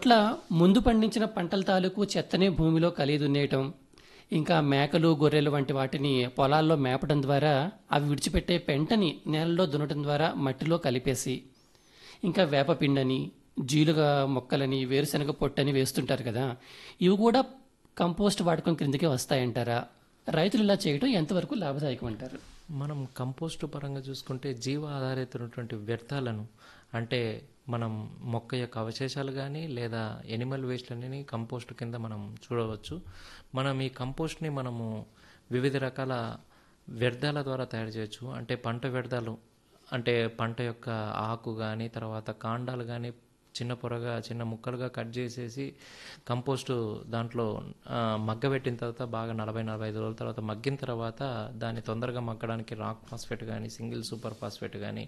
చోట్ల ముందు పండించిన పంటల తాలూకు చెత్తనే భూమిలో కలిగి దున్నేయటం ఇంకా మేకలు గొర్రెలు వంటి వాటిని పొలాల్లో మేపడం ద్వారా అవి విడిచిపెట్టే పెంటని నేలలో దున్నటం ద్వారా మట్టిలో కలిపేసి ఇంకా వేపపిండని జీలుగా మొక్కలని వేరుశనగ పొట్టని వేస్తుంటారు కదా ఇవి కూడా కంపోస్ట్ వాడకం క్రిందకే వస్తాయంటారా రైతులు ఇలా చేయడం ఎంతవరకు లాభదాయకం అంటారు మనం కంపోస్ట్ పరంగా చూసుకుంటే జీవ ఆధారితమైనటువంటి వ్యర్థాలను అంటే మనం మొక్క యొక్క అవశేషాలు కానీ లేదా ఎనిమల్ వేస్ట్లని కంపోస్ట్ కింద మనం చూడవచ్చు మనం ఈ కంపోస్ట్ని మనము వివిధ రకాల వ్యర్థాల ద్వారా తయారు చేయొచ్చు అంటే పంట వ్యర్థాలు అంటే పంట యొక్క ఆకు కానీ తర్వాత కాండాలు కానీ చిన్న పొరగా చిన్న ముక్కలుగా కట్ చేసేసి కంపోస్ట్ దాంట్లో ఆ, మగ్గబెట్టిన తర్వాత బాగా నలభై నలభై ఐదు రోజుల తర్వాత మగ్గిన తర్వాత దాన్ని తొందరగా మగ్గడానికి రాక్ ఫాస్ఫేట్ కానీ సింగిల్ సూపర్ ఫాస్ఫేట్ కానీ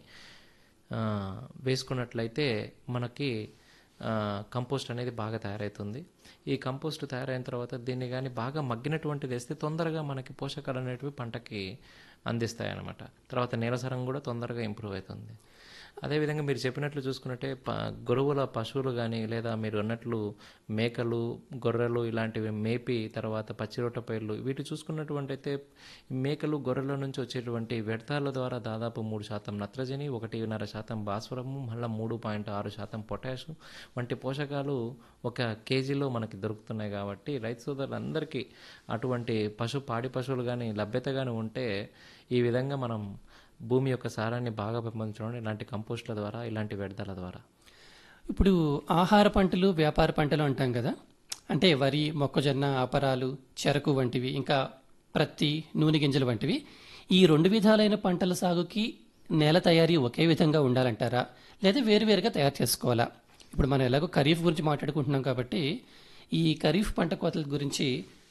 ఆ, వేసుకున్నట్లయితే మనకి ఆ, కంపోస్ట్ అనేది బాగా తయారవుతుంది ఈ కంపోస్ట్ తయారైన తర్వాత దీన్ని కానీ బాగా మగ్గినటువంటిది వేస్తే తొందరగా మనకి పోషకాలు అనేటివి పంటకి అందిస్తాయి అన్నమాట తర్వాత నేలసరం కూడా తొందరగా ఇంప్రూవ్ అవుతుంది అదేవిధంగా మీరు చెప్పినట్లు చూసుకున్నట్టే ప గొరువుల పశువులు కానీ లేదా మీరు అన్నట్లు మేకలు గొర్రెలు ఇలాంటివి మేపి తర్వాత పచ్చిరొట్ట పైర్లు వీటి చూసుకున్నటువంటి అయితే మేకలు గొర్రెల నుంచి వచ్చేటువంటి వ్యర్థాల ద్వారా దాదాపు మూడు శాతం నత్రజని ఒకటిన్నర శాతం భాస్వరము మళ్ళీ మూడు పాయింట్ ఆరు శాతం పొటాష్ వంటి పోషకాలు ఒక కేజీలో మనకి దొరుకుతున్నాయి కాబట్టి రైతు సోదరులందరికీ అటువంటి పశు పాడి పశువులు కానీ లభ్యత కానీ ఉంటే ఈ విధంగా మనం భూమి యొక్క సారాన్ని బాగా పెంపొందించడం ఇలాంటి కంపోస్ట్ల ద్వారా ఇలాంటి వ్యర్థాల ద్వారా ఇప్పుడు ఆహార పంటలు వ్యాపార పంటలు అంటాం కదా అంటే వరి మొక్కజొన్న అపరాలు చెరకు వంటివి ఇంకా ప్రత్తి నూనె గింజలు వంటివి ఈ రెండు విధాలైన పంటల సాగుకి నేల తయారీ ఒకే విధంగా ఉండాలంటారా లేదా వేరువేరుగా తయారు చేసుకోవాలా ఇప్పుడు మనం ఎలాగో ఖరీఫ్ గురించి మాట్లాడుకుంటున్నాం కాబట్టి ఈ ఖరీఫ్ పంట కోతల గురించి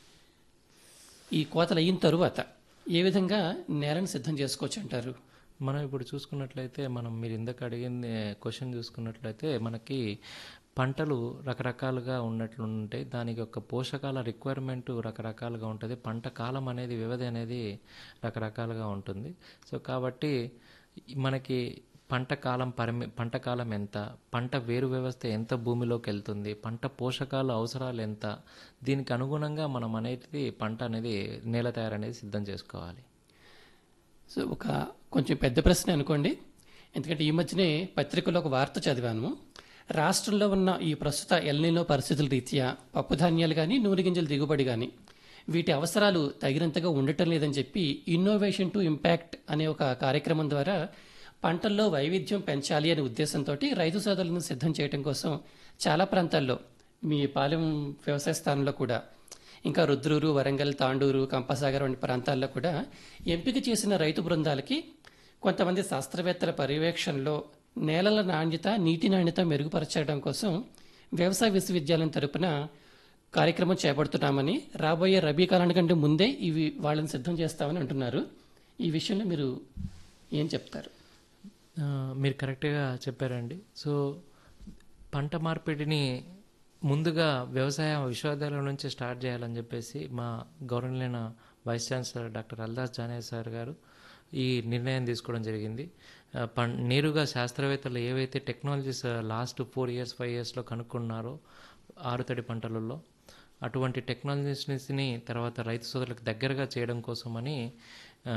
ఈ కోతలు అయిన తరువాత ఏ విధంగా నేలను సిద్ధం చేసుకోవచ్చు అంటారు మనం ఇప్పుడు చూసుకున్నట్లయితే మనం మీరు ఇందాక అడిగింది క్వశ్చన్ చూసుకున్నట్లయితే మనకి పంటలు రకరకాలుగా ఉన్నట్లు ఉంటాయి దానికి యొక్క పోషకాల రిక్వైర్మెంట్ రకరకాలుగా ఉంటుంది పంట కాలం అనేది వ్యవధి అనేది రకరకాలుగా ఉంటుంది సో కాబట్టి మనకి పంట కాలం పరిమి పంట కాలం ఎంత పంట వేరు వ్యవస్థ ఎంత భూమిలోకి వెళ్తుంది పంట పోషకాల అవసరాలు ఎంత దీనికి అనుగుణంగా మనం అనేది పంట అనేది నేల తయారు అనేది సిద్ధం చేసుకోవాలి సో ఒక కొంచెం పెద్ద ప్రశ్న అనుకోండి ఎందుకంటే ఈ మధ్యనే పత్రికలో ఒక వార్త చదివాను రాష్ట్రంలో ఉన్న ఈ ప్రస్తుత ఎల్నీలో పరిస్థితుల రీత్యా పప్పు ధాన్యాలు కానీ నూనె గింజల దిగుబడి కానీ వీటి అవసరాలు తగినంతగా ఉండటం లేదని చెప్పి ఇన్నోవేషన్ టు ఇంపాక్ట్ అనే ఒక కార్యక్రమం ద్వారా పంటల్లో వైవిధ్యం పెంచాలి అనే ఉద్దేశంతో రైతు సోదరులను సిద్ధం చేయడం కోసం చాలా ప్రాంతాల్లో మీ పాలెం వ్యవసాయ స్థానంలో కూడా ఇంకా రుద్రూరు వరంగల్ తాండూరు కంపసాగర్ వంటి ప్రాంతాల్లో కూడా ఎంపిక చేసిన రైతు బృందాలకి కొంతమంది శాస్త్రవేత్తల పర్యవేక్షణలో నేలల నాణ్యత నీటి నాణ్యత మెరుగుపరచడం కోసం వ్యవసాయ విశ్వవిద్యాలయం తరపున కార్యక్రమం చేపడుతున్నామని రాబోయే రబీ కాలానికంటే ముందే ఇవి వాళ్ళని సిద్ధం చేస్తామని అంటున్నారు ఈ విషయంలో మీరు ఏం చెప్తారు ఆ, మీరు కరెక్ట్గా చెప్పారండి సో పంట మార్పిడిని ముందుగా వ్యవసాయ విశ్వవిద్యాలయం నుంచి స్టార్ట్ చేయాలని చెప్పేసి మా గౌరవనీయ vice chancellor doctor Aldas Jane sir గారు ఈ నిర్ణయం తీసుకోవడం జరిగింది ఆ, పం నేరుగా శాస్త్రవేత్తలు ఏవైతే technologies last four years five ఇయర్స్లో కనుక్కున్నారో ఆరుతడి పంటలలో అటువంటి టెక్నాలజీస్ని తర్వాత రైతు సోదరులకు దగ్గరగా చేయడం కోసమని ఆ,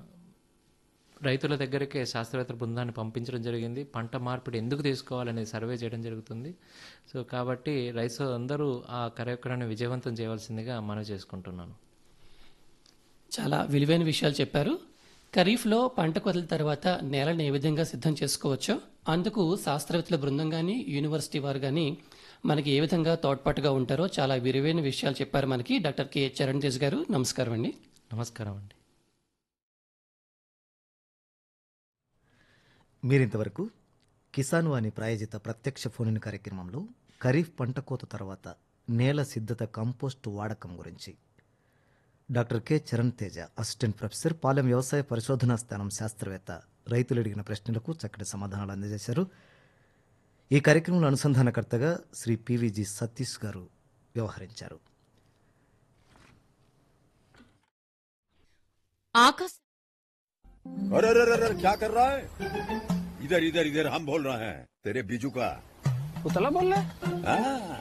రైతుల దగ్గరికి శాస్త్రవేత్తల బృందాన్ని పంపించడం జరిగింది పంట మార్పిడి ఎందుకు తీసుకోవాలనేది సర్వే చేయడం జరుగుతుంది సో కాబట్టి రైతు అందరూ ఆ కార్యక్రమాన్ని విజయవంతం చేయవలసిందిగా మనవి చేసుకుంటున్నాను చాలా విలువైన విషయాలు చెప్పారు ఖరీఫ్లో పంట కోతల తర్వాత నేలను ఏ విధంగా సిద్ధం చేసుకోవచ్చో అందుకు శాస్త్రవేత్తల బృందం కానీ యూనివర్సిటీ వారు కానీ మనకి ఏ విధంగా తోడ్పాటుగా ఉంటారో చాలా విలువైన విషయాలు చెప్పారు మనకి డాక్టర్ కె చరణ్ తేజ్ గారు నమస్కారం అండి నమస్కారం అండి మీరింతవరకు కిసాన్ వాణి ప్రాయోజిత ప్రత్యక్ష ఫోన్ కార్యక్రమంలో ఖరీఫ్ పంట కోత తర్వాత నేల సిద్ధత కంపోస్ట్ వాడకం గురించి doctor K Charan Teja assistant professor Palem వ్యవసాయ పరిశోధనా స్థానం శాస్త్రవేత్త రైతులు అడిగిన ప్రశ్నలకు చక్కటి సమాధానాలు అందజేశారు ఈ కార్యక్రమంలో అనుసంధానకర్తగా శ్రీ పివిజి సతీష్ గారు వ్యవహరించారు ఆకాశ अरे अरे अरे अरे, क्या कर रहा है इधर इधर इधर हम बोल रहे हैं तेरे बीजू का उतला बोल रहा है हाँ,